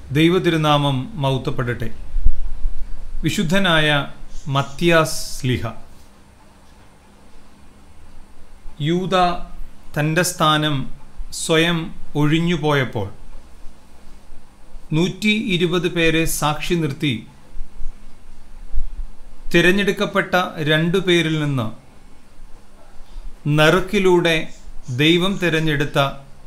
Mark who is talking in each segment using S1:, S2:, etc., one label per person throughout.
S1: ദൈവതിരുനാമം മൗത്തപ്പെടട്ടെ വിശുദ്ധനായ മത്തിയാസ് സ്ലിഹ യൂത തൻ്റെ സ്ഥാനം സ്വയം ഒഴിഞ്ഞുപോയപ്പോൾ നൂറ്റി ഇരുപത് പേരെ സാക്ഷി നിർത്തി തിരഞ്ഞെടുക്കപ്പെട്ട രണ്ടു പേരിൽ നിന്ന് നറുക്കിലൂടെ ദൈവം തിരഞ്ഞെടുത്ത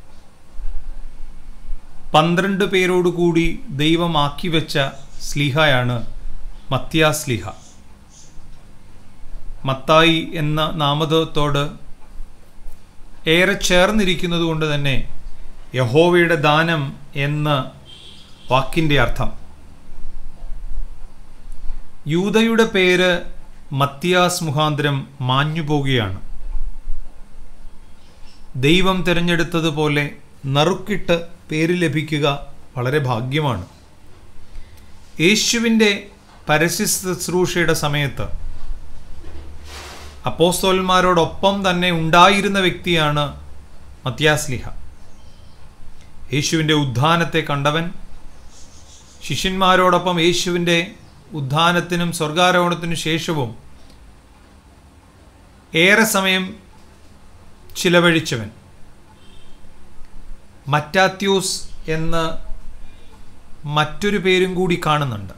S1: പന്ത്രണ്ട് പേരോടുകൂടി ദൈവമാക്കി വെച്ച സ്ലിഹയാണ് മത്തിയാ സ്ലിഹ മത്തായി എന്ന നാമധത്തോട് ഏറെ ചേർന്നിരിക്കുന്നത് കൊണ്ട് തന്നെ യഹോവയുടെ ദാനം എന്ന വാക്കിൻ്റെ അർത്ഥം യൂതയുടെ പേര് മത്തിയാസ് മുഖാന്തരം മാഞ്ഞുപോകുകയാണ് ദൈവം തിരഞ്ഞെടുത്തതുപോലെ നറുക്കിട്ട് പേര് ലഭിക്കുക വളരെ ഭാഗ്യമാണ് യേശുവിൻ്റെ പരസ്യ ശുശ്രൂഷയുടെ സമയത്ത് അപ്പോസ്തോന്മാരോടൊപ്പം തന്നെ ഉണ്ടായിരുന്ന വ്യക്തിയാണ് മത്യാസ്ലിഹ യേശുവിൻ്റെ ഉദ്ധാനത്തെ കണ്ടവൻ ശിഷ്യന്മാരോടൊപ്പം യേശുവിൻ്റെ ഉദ്ധാനത്തിനും സ്വർഗാരോഹണത്തിനും ശേഷവും ഏറെ സമയം ചിലവഴിച്ചവൻ മറ്റാത്യൂസ് എന്ന മറ്റൊരു പേരും കൂടി കാണുന്നുണ്ട്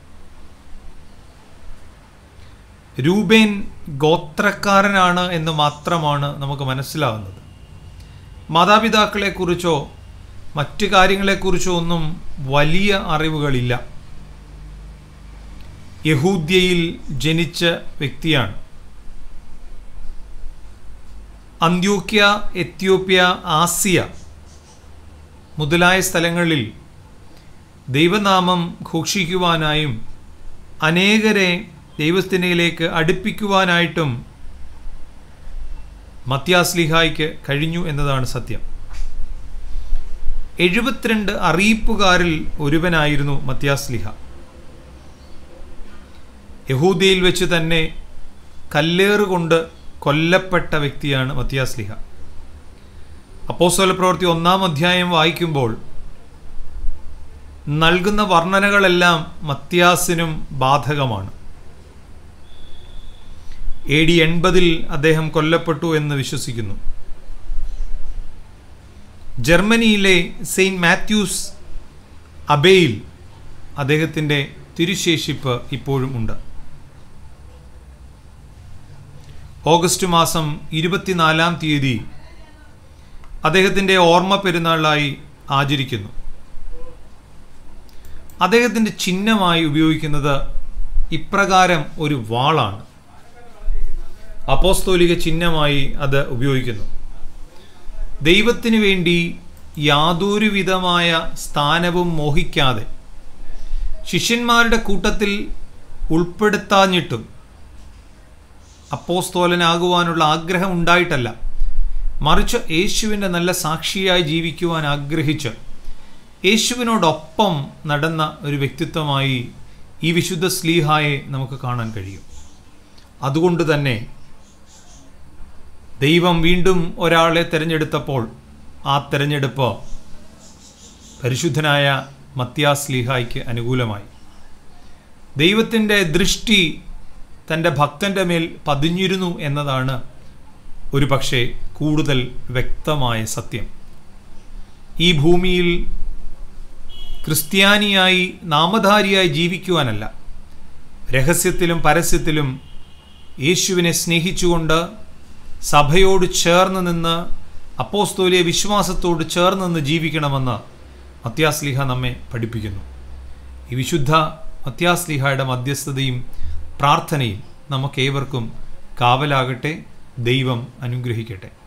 S1: രൂപേൻ ഗോത്രക്കാരനാണ് എന്ന് മാത്രമാണ് നമുക്ക് മനസ്സിലാവുന്നത് മാതാപിതാക്കളെക്കുറിച്ചോ മറ്റു കാര്യങ്ങളെക്കുറിച്ചോ ഒന്നും വലിയ അറിവുകളില്ല യഹൂദ്യയിൽ ജനിച്ച വ്യക്തിയാണ് അന്ത്യോക്യ എത്യോപ്യ ആസിയ മുതലായ സ്ഥലങ്ങളിൽ ദൈവനാമം ഘോഷിക്കുവാനായും അനേകരെ ദൈവസ്ഥിനയിലേക്ക് അടുപ്പിക്കുവാനായിട്ടും മത്യാസ്ലിഹായ്ക്ക് കഴിഞ്ഞു എന്നതാണ് സത്യം എഴുപത്തിരണ്ട് അറിയിപ്പുകാരിൽ ഒരുവനായിരുന്നു മത്യാസ്ലിഹ യഹൂദിയിൽ വെച്ച് തന്നെ കല്ലേറുകൊണ്ട് കൊല്ലപ്പെട്ട വ്യക്തിയാണ് മത്യാസ്ലിഹ അപ്പോസ്തല പ്രവൃത്തി ഒന്നാം അധ്യായം വായിക്കുമ്പോൾ നൽകുന്ന വർണ്ണനകളെല്ലാം മത്യാസിനും ബാധകമാണ് എ ഡി എൺപതിൽ അദ്ദേഹം കൊല്ലപ്പെട്ടു എന്ന് വിശ്വസിക്കുന്നു ജർമ്മനിയിലെ സെയിൻറ്റ് മാത്യൂസ് അബേയിൽ അദ്ദേഹത്തിൻ്റെ തിരുശേഷിപ്പ് ഇപ്പോഴും ഉണ്ട് ഓഗസ്റ്റ് മാസം ഇരുപത്തിനാലാം തീയതി അദ്ദേഹത്തിൻ്റെ ഓർമ്മ പെരുന്നാളായി ആചരിക്കുന്നു അദ്ദേഹത്തിൻ്റെ ചിഹ്നമായി ഉപയോഗിക്കുന്നത് ഇപ്രകാരം ഒരു വാളാണ് അപ്പോസ്തോലിക ചിഹ്നമായി അത് ഉപയോഗിക്കുന്നു ദൈവത്തിനു വേണ്ടി യാതൊരു വിധമായ സ്ഥാനവും മോഹിക്കാതെ ശിഷ്യന്മാരുടെ കൂട്ടത്തിൽ ഉൾപ്പെടുത്താഞ്ഞിട്ടും അപ്പോസ്തോലനാകുവാനുള്ള ആഗ്രഹം ഉണ്ടായിട്ടല്ല മറിച്ച് യേശുവിൻ്റെ നല്ല സാക്ഷിയായി ജീവിക്കുവാൻ ആഗ്രഹിച്ച് യേശുവിനോടൊപ്പം നടന്ന ഒരു വ്യക്തിത്വമായി ഈ വിശുദ്ധ സ്ലീഹായെ നമുക്ക് കാണാൻ കഴിയും അതുകൊണ്ട് തന്നെ ദൈവം വീണ്ടും ഒരാളെ തിരഞ്ഞെടുത്തപ്പോൾ ആ തിരഞ്ഞെടുപ്പ് പരിശുദ്ധനായ മത്യാസ് ലീഹായ്ക്ക് അനുകൂലമായി ദൈവത്തിൻ്റെ ദൃഷ്ടി തൻ്റെ ഭക്തൻ്റെ മേൽ പതിഞ്ഞിരുന്നു എന്നതാണ് ഒരു പക്ഷേ കൂടുതൽ വ്യക്തമായ സത്യം ഈ ഭൂമിയിൽ ക്രിസ്ത്യാനിയായി നാമധാരിയായി ജീവിക്കുവാനല്ല രഹസ്യത്തിലും പരസ്യത്തിലും യേശുവിനെ സ്നേഹിച്ചുകൊണ്ട് സഭയോട് ചേർന്ന് നിന്ന് അപ്പോസ്തോലിയ വിശ്വാസത്തോട് ചേർന്ന് നിന്ന് ജീവിക്കണമെന്ന് മത്യാസ്ലിഹ നമ്മെ പഠിപ്പിക്കുന്നു ഈ വിശുദ്ധ മത്യാസ്ലിഹയുടെ മധ്യസ്ഥതയും പ്രാർത്ഥനയും നമുക്കേവർക്കും കാവലാകട്ടെ ദൈവം അനുഗ്രഹിക്കട്ടെ